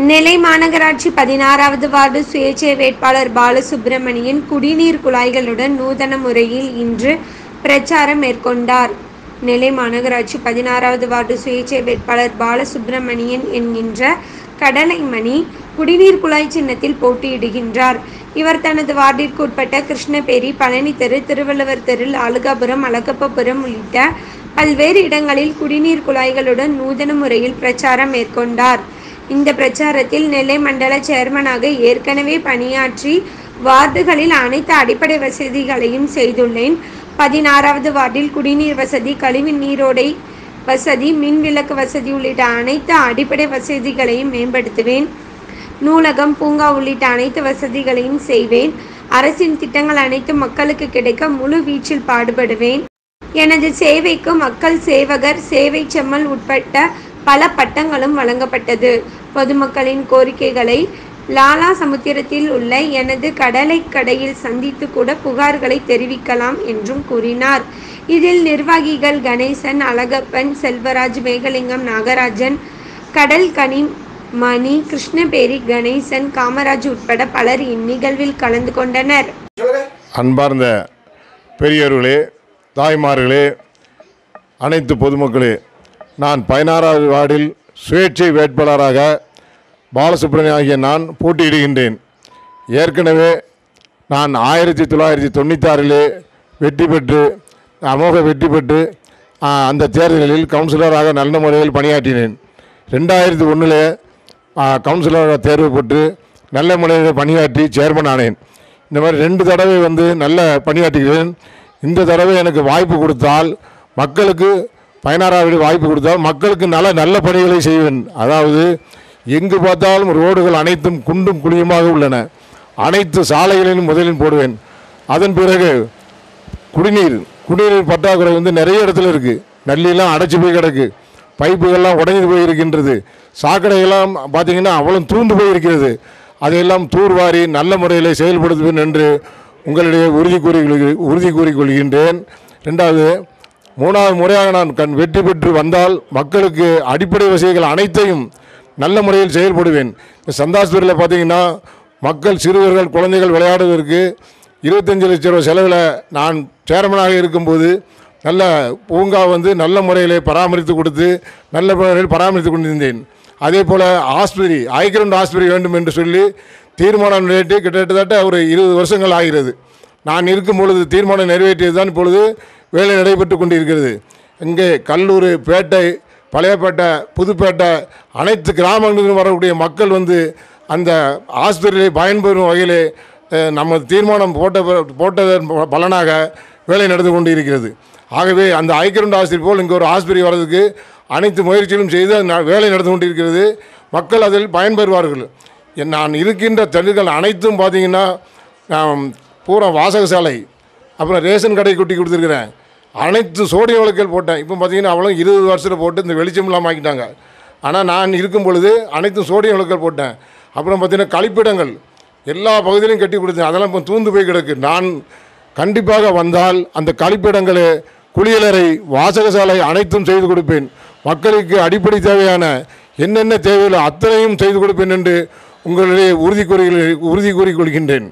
நெல்லை மாநகராட்சி பதினாறாவது வார்டு சுயேட்சை வேட்பாளர் பாலசுப்பிரமணியன் குடிநீர் குழாய்களுடன் நூதன முறையில் இன்று பிரச்சாரம் மேற்கொண்டார் நெல்லை மாநகராட்சி பதினாறாவது வார்டு சுயேட்சை வேட்பாளர் பாலசுப்பிரமணியன் என்கின்ற கடலைமணி குடிநீர் குழாய் சின்னத்தில் போட்டியிடுகின்றார் இவர் தனது வார்டிற்கு உட்பட்ட கிருஷ்ணபேரி பழனி தெரு திருவள்ளுவர் தெரு அழுகாபுரம் அழகப்பபுரம் உள்ளிட்ட பல்வேறு இடங்களில் குடிநீர் குழாய்களுடன் நூதன முறையில் பிரச்சாரம் மேற்கொண்டார் இந்த பிரச்சாரத்தில் நெல்லை மண்டல சேர்மனாக ஏற்கனவே பணியாற்றி வார்டுகளில் அனைத்து அடிப்படை வசதிகளையும் செய்துள்ளேன் பதினாறாவது வார்டில் குடிநீர் வசதி கழிவு நீரோடை வசதி மின் விளக்கு வசதி உள்ளிட்ட அனைத்து அடிப்படை வசதிகளையும் மேம்படுத்துவேன் நூலகம் பூங்கா உள்ளிட்ட அனைத்து வசதிகளையும் செய்வேன் அரசின் திட்டங்கள் அனைத்து மக்களுக்கு கிடைக்க முழு வீச்சில் பாடுபடுவேன் எனது சேவைக்கு மக்கள் சேவகர் சேவை செம்மல் உட்பட்ட பல பட்டங்களும் வழங்கப்பட்டது பொதுமக்களின் கோரிக்கைகளை லாலா சமுத்திரத்தில் உள்ள எனது கடலை கடையில் சந்தித்து கூட புகார்களை தெரிவிக்கலாம் என்றும் கூறினார் இதில் நிர்வாகிகள் கணேசன் அழகப்பன் செல்வராஜ் மேகலிங்கம் நாகராஜன் கடல் கனி மணி கிருஷ்ணபேரி கணேசன் காமராஜ் உட்பட பலர் இந்நிகழ்வில் கலந்து கொண்டனர் அன்பார்ந்த பெரியவர்களே தாய்மார்களே அனைத்து பொதுமக்களே நான் பதினாறாவது வார்டில் சுயேட்சை வேட்பாளராக பாலசுப்ரமணியம் ஆகிய நான் போட்டியிடுகின்றேன் ஏற்கனவே நான் ஆயிரத்தி தொள்ளாயிரத்தி தொண்ணூத்தாறிலே வெற்றி பெற்று அமோக வெற்றி பெற்று ஆ, அந்த தேர்தலில் கவுன்சிலராக நல்ல முறையில் பணியாற்றினேன் ரெண்டாயிரத்தி ஒன்றில் கவுன்சிலராக தேர்வு பெற்று நல்ல முறையில் பணியாற்றி சேர்மன் ஆனேன் இந்த மாதிரி ரெண்டு தடவை வந்து நல்ல பணியாற்றுகிறேன் இந்த தடவை எனக்கு வாய்ப்பு கொடுத்தால் மக்களுக்கு பயனாராவிட வாய்ப்பு கொடுத்தால் மக்களுக்கு நல்ல நல்ல பணிகளை செய்வேன் அதாவது எங்கு பார்த்தாலும் ரோடுகள் அனைத்தும் குண்டும் குழியுமாக உள்ளன அனைத்து சாலைகளிலும் முதலில் போடுவேன் அதன் பிறகு குடிநீர் குடிநீர் பற்றாக்குறை வந்து நிறைய இடத்துல இருக்குது நல்லிலாம் அடைச்சி போய் கிடக்கு பைப்புகள்லாம் உடைந்து போய் இருக்கின்றது சாக்கடைகள்லாம் பார்த்தீங்கன்னா அவ்வளோ தூண்டு போய் இருக்கிறது அதையெல்லாம் தூர்வாரி நல்ல முறையில் செயல்படுத்துவேன் என்று உங்களிடையே உறுதி கூறி உறுதி கூறிக்கொள்கின்றேன் ரெண்டாவது மூணாவது முறையாக நான் கண் வெற்றி பெற்று வந்தால் மக்களுக்கு அடிப்படை வசதிகள் அனைத்தையும் நல்ல முறையில் செயல்படுவேன் இந்த சந்தாஸ்பூரில் பார்த்தீங்கன்னா மக்கள் சிறுவர்கள் குழந்தைகள் விளையாடுவதற்கு இருபத்தஞ்சு லட்ச ரூபா செலவில் நான் சேர்மனாக இருக்கும்போது நல்ல பூங்கா வந்து நல்ல முறையில் பராமரித்து கொடுத்து நல்ல முறையில் பராமரித்து கொண்டிருந்தேன் அதே போல் ஆஸ்பத்திரி ஐக்கிரண்ட் ஆஸ்பத்திரி வேண்டும் என்று சொல்லி தீர்மானம் நிறைவேற்றி கிட்டத்தட்ட ஒரு இருபது வருஷங்கள் ஆகிறது நான் இருக்கும் பொழுது தீர்மானம் நிறைவேற்றியது தான் இப்பொழுது வேலை நடைபெற்று கொண்டிருக்கிறது இங்கே கல்லூர் பேட்டை பழையப்பேட்டை புதுப்பேட்டை அனைத்து கிராமங்களிலும் வரக்கூடிய மக்கள் வந்து அந்த ஆஸ்பத்திரியை பயன்பெறும் வகையிலே அஹ், நம்ம தீர்மானம் போட்ட ப- போட்டதன் ப- பலனாக வேலை நடந்து கொண்டு இருக்கிறது ஆகவே அந்த ஐக்கிரண்ட் ஆஸ்பத்திரி போல் இங்கே ஒரு ஆஸ்பத்திரி வர்றதுக்கு அனைத்து முயற்சிகளும் செய்து அது ந- வேலை நடந்து கொண்டிருக்கிறது மக்கள் அதில் பயன்பெறுவார்கள் என் நான் இருக்கின்ற தொழில்கள் அனைத்தும் பார்த்தீங்கன்னா நான் பூரா வாசகசாலை அப்புறம் ரேஷன் கடை குட்டி கொடுத்துருக்குறேன் அனைத்து சோடிய விளக்குகள் போட்டேன் இப்போ பார்த்தீங்கன்னா அவ்வளோ இருபது வருஷத்தில் போட்டு இந்த வெளிச்சம் இல்லாமல் ஆக்கிட்டாங்க ஆனால் நான் இருக்கும் பொழுது அனைத்தும் சோடிய விளக்குகள் போட்டேன் அப்புறம் பார்த்தீங்கன்னா கழிப்பிடங்கள் எல்லா பகுதியிலையும் கட்டி கொடுத்தேன் அதெல்லாம் இப்போ தூந்து போய் கிடக்கு நான் கண்டிப்பாக வந்தால் அந்த கழிப்பிடங்கள் குளியலறை வாசகசாலை அனைத்தும் செய்து கொடுப்பேன் மக்களுக்கு அடிப்படை தேவையான என்னென்ன தேவைகளோ அத்தனையும் செய்து கொடுப்பேன் என்று உங்களிடையே உறுதி கூறி உறுதி கூறிக்கொள்கின்றேன்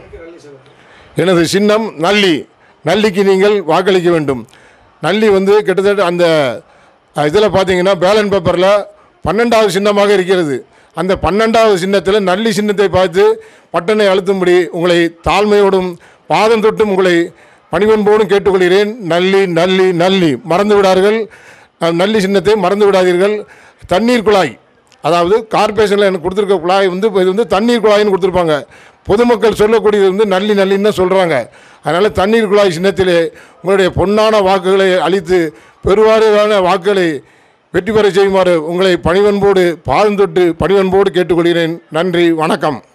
எனது சின்னம் நல்லி நல்லிக்கு நீங்கள் வாக்களிக்க வேண்டும் நல்லி வந்து கிட்டத்தட்ட அந்த இதில் பார்த்தீங்கன்னா பேலன் பேப்பரில் பன்னெண்டாவது சின்னமாக இருக்கிறது அந்த பன்னெண்டாவது சின்னத்தில் நல்லி சின்னத்தை பார்த்து பட்டனை அழுத்தும்படி உங்களை தாழ்மையோடும் பாதம் தொட்டும் உங்களை பணிவன்போடும் கேட்டுக்கொள்கிறேன் நல்லி நல்லி நல்லி மறந்து விடார்கள் அஹ், நல்லி சின்னத்தை மறந்து விடாதீர்கள் தண்ணீர் குழாய் அதாவது கார்பரேஷனில் எனக்கு கொடுத்துருக்க குழாய் வந்து இப்போ இது வந்து தண்ணீர் குழாய்னு கொடுத்துருப்பாங்க பொதுமக்கள் சொல்லக்கூடியது வந்து நல்லி நல்லின்னு தான் சொல்கிறாங்க அதனால் தண்ணீர் குழாய் சின்னத்திலே உங்களுடைய பொன்னான வாக்குகளை அளித்து பெருவாரியான வாக்குகளை வெற்றி பெற செய்யுமாறு உங்களை பணிவன்போடு பாதம் தொட்டு பணிவன்போடு கேட்டுக்கொள்கிறேன் நன்றி வணக்கம்